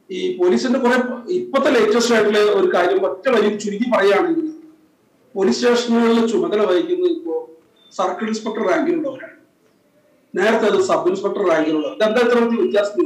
ഈ പോലീസിന്റെ കുറെ ഇപ്പോഴത്തെ ലേറ്റസ്റ്റ് ആയിട്ടുള്ള ഒരു കാര്യം ഒറ്റ വരി ചുരുക്കി പറയുകയാണെങ്കിൽ പോലീസ് സ്റ്റേഷനുകളിൽ ചുമതല വഹിക്കുന്നത് ഇപ്പോ സർക്കിൾ ഇൻസ്പെക്ടർ റാങ്കിലുള്ളവരാണ് നേരത്തെ അത് സബ് ഇൻസ്പെക്ടർ റാങ്കിലുള്ളവർ ഇതെന്താ ഇത്തരത്തിൽ വ്യത്യാസം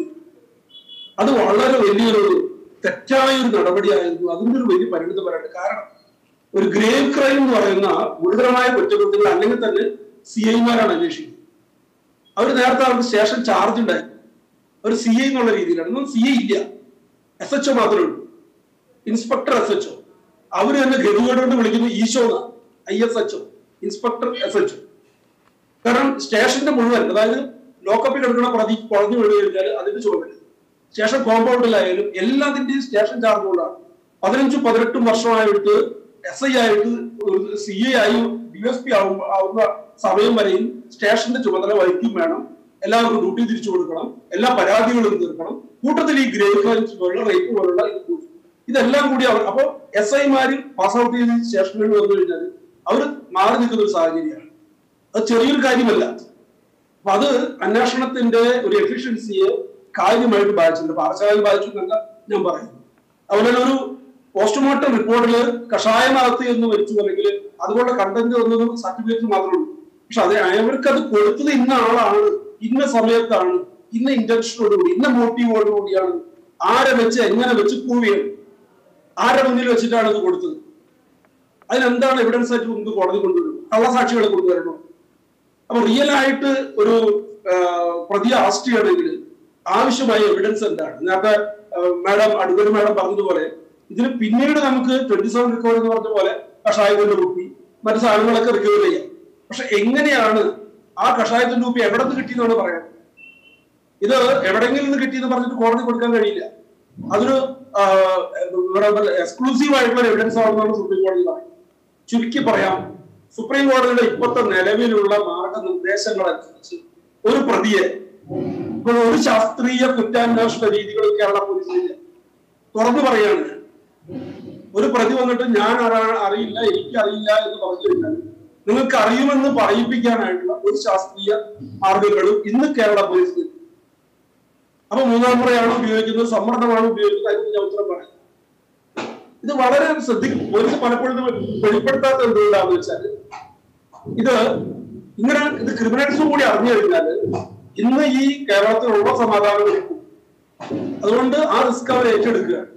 അത് വളരെ വലിയൊരു തെറ്റായ ഒരു നടപടിയായിരുന്നു അതിന്റെ ഒരു വലിയ പരിണിത പറയട്ടെ കാരണം ഒരു ഗ്രേവ് ക്രൈം എന്ന് പറയുന്ന ഗുരുതരമായ കുറ്റകൃത്യങ്ങൾ അല്ലെങ്കിൽ തന്നെ സി ഐമാരാണ് അന്വേഷിക്കുന്നത് അവർ നേരത്തെ അവർക്ക് സ്റ്റേഷൻ ചാർജ് ഉണ്ടായിരുന്നു ഒരു സി ഐ എന്നുള്ള രീതിയിലാണ് ഇന്നും സി ഐ ഇല്ല എസ് എച്ച് ഒ മാത്രമേ ഉള്ളൂ ഇൻസ്പെക്ടർ എസ് എച്ച് ഒ അവര് തന്നെ ഗതികേടുകൊണ്ട് വിളിക്കുന്നു ഈശോ I S H O inspector S H O കാരണം സ്റ്റേഷന്റെ മുഴുവൻ അതായത് ലോക്കപ്പിൽ എടുക്കുന്ന പ്രതി കുറഞ്ഞു വീണ് കഴിഞ്ഞാൽ അതിന്റെ ചുമതല സ്റ്റേഷൻ കോമ്പൗണ്ടിലായാലും എല്ലാത്തിന്റെയും സ്റ്റേഷൻ ചാർജ് കൊണ്ടാണ് പതിനഞ്ചും പതിനെട്ടും വർഷമായിട്ട് എസ് ഐ ആയിട്ട് സി ഐ ആയി ഡി എസ് പി ആവുമ്പോ ആവുന്ന സമയം വരെയും സ്റ്റേഷന്റെ ചുമതല വഹിക്കും വേണം എല്ലാവർക്കും ഡ്യൂട്ടി തിരിച്ചു കൊടുക്കണം എല്ലാ പരാതികളും തീർക്കണം കൂട്ടത്തിൽ ഈ ഗ്രേവ് ക്രൈംസ് പോലുള്ള റേപ്പ് പോലുള്ള ഇത് കൂടി. ഇതെല്ലാം കൂടി അവർ അപ്പൊ എസ് ഐമാര് പാസ് ഔട്ട് ചെയ്ത് സ്റ്റേഷനുകളിൽ വന്നു കഴിഞ്ഞാൽ അവർ മാറി നിൽക്കുന്ന ഒരു സാഹചര്യമാണ് അത് ചെറിയൊരു കാര്യമല്ല അപ്പൊ അത് അന്വേഷണത്തിന്റെ ഒരു എഫിഷ്യൻസിയെ കാര്യമായിട്ട് ബാധിച്ചിട്ടുണ്ട് പാർശ്വമായി ബാധിച്ചു എന്നല്ല ഞാൻ പറയുന്നു അതുപോലെ ഒരു പോസ്റ്റ്മോർട്ടം റിപ്പോർട്ടിൽ കഷായമകത്ത് എന്ന് വരിച്ചു അല്ലെങ്കിൽ അതുപോലെ കണ്ടന്റ് വന്നതും സർട്ടിഫിക്കറ്റ് മാത്രമേ ഉള്ളൂ പക്ഷെ അത് അവർക്ക് അത് കൊടുത്തത് ഇന്ന ആളാണ് ഇന്ന സമയത്താണ് ഇന്ന ഇന്റൻഷനോടുകൂടി ഇന്ന മോട്ടീവോടുകൂടിയാണ് ആരെ വെച്ച് എങ്ങനെ വെച്ച് പ്രൂവ് ചെയ്യണം ആരെ മുന്നിൽ വെച്ചിട്ടാണ് ഇത് കൊടുത്തത് അതിനെന്താണ് എവിഡൻസ് ആയിട്ട് മുമ്പ് കോടതി കൊണ്ടുവരും കള്ളസാക്ഷികളെ കൊണ്ടുവരണോ അപ്പൊ റിയൽ ആയിട്ട് ഒരു ആ, പ്രതിയെ അറസ്റ്റ് ചെയ്യണമെങ്കിൽ ആവശ്യമായ എവിഡൻസ് എന്താണ് നേരത്തെ മാഡം അടുത്തൊരു മാഡം പറഞ്ഞതുപോലെ ഇതിന് പിന്നീട് നമുക്ക് ട്വന്റി സെവൻ റിക്കവർ എന്ന് പറഞ്ഞ പോലെ കഷായത്തിന്റെ കുപ്പി മറ്റു സാധനങ്ങളൊക്കെ റിക്കവർ ചെയ്യാം പക്ഷെ എങ്ങനെയാണ് ആ കഷായത്തിന്റെ കുപ്പി എവിടെ നിന്ന് കിട്ടിയെന്നാണ് പറയാൻ ഇത് എവിടെങ്കിലും നിന്ന് കിട്ടിയെന്ന് പറഞ്ഞിട്ട് കോടതി കൊടുക്കാൻ കഴിയില്ല അതൊരു എക്സ്ക്ലൂസീവ് ആയിട്ടുള്ള എവിഡൻസ് ആണെന്നാണ് സുപ്രീം കോടതി പറയുന്നത് ചുരുക്കി പറയാം സുപ്രീം കോടതിയുടെ ഇപ്പോഴത്തെ നിലവിലുള്ള മാർഗനിർദ്ദേശങ്ങൾ അനുസരിച്ച് ഒരു പ്രതിയെ ഇപ്പോൾ ഒരു ശാസ്ത്രീയ കുറ്റാന്വേഷണ രീതികൾ കേരള പോലീസിലില്ല തുറന്നു പറയാണ് ഞാൻ. ഒരു പ്രതി വന്നിട്ട് ഞാൻ ആരാ- അറിയില്ല എനിക്ക് അറിയില്ല എന്ന് പറഞ്ഞു കഴിഞ്ഞാൽ നിങ്ങൾക്ക് അറിയുമെന്ന് പറയിപ്പിക്കാനായിട്ടുള്ള ഒരു ശാസ്ത്രീയ മാർഗങ്ങളും ഇന്ന് കേരള പോലീസിൽ അപ്പൊ മൂന്നാം മുറയാണ് ഉപയോഗിക്കുന്നത് സമ്മർദ്ദമാണ് ഉപയോഗിക്കുന്നത് അതിന് ഞാൻ ഉത്തരം പറയാം ഇത് വളരെ ശ്രദ്ധിക്കും പോലീസ് പലപ്പോഴും ഇത് വെളിപ്പെടുത്താത്ത എന്തുകൊണ്ടാന്ന് വെച്ചാൽ ഇത് ഇങ്ങനെ ഇത് ക്രിമിനൽസും കൂടി അറിഞ്ഞു കഴിഞ്ഞാൽ ഇന്ന് ഈ കേരളത്തിലുള്ള സമാധാനം എടുക്കും അതുകൊണ്ട് ആ റിസ്ക് അവർ ഏറ്റെടുക്കുകയാണ്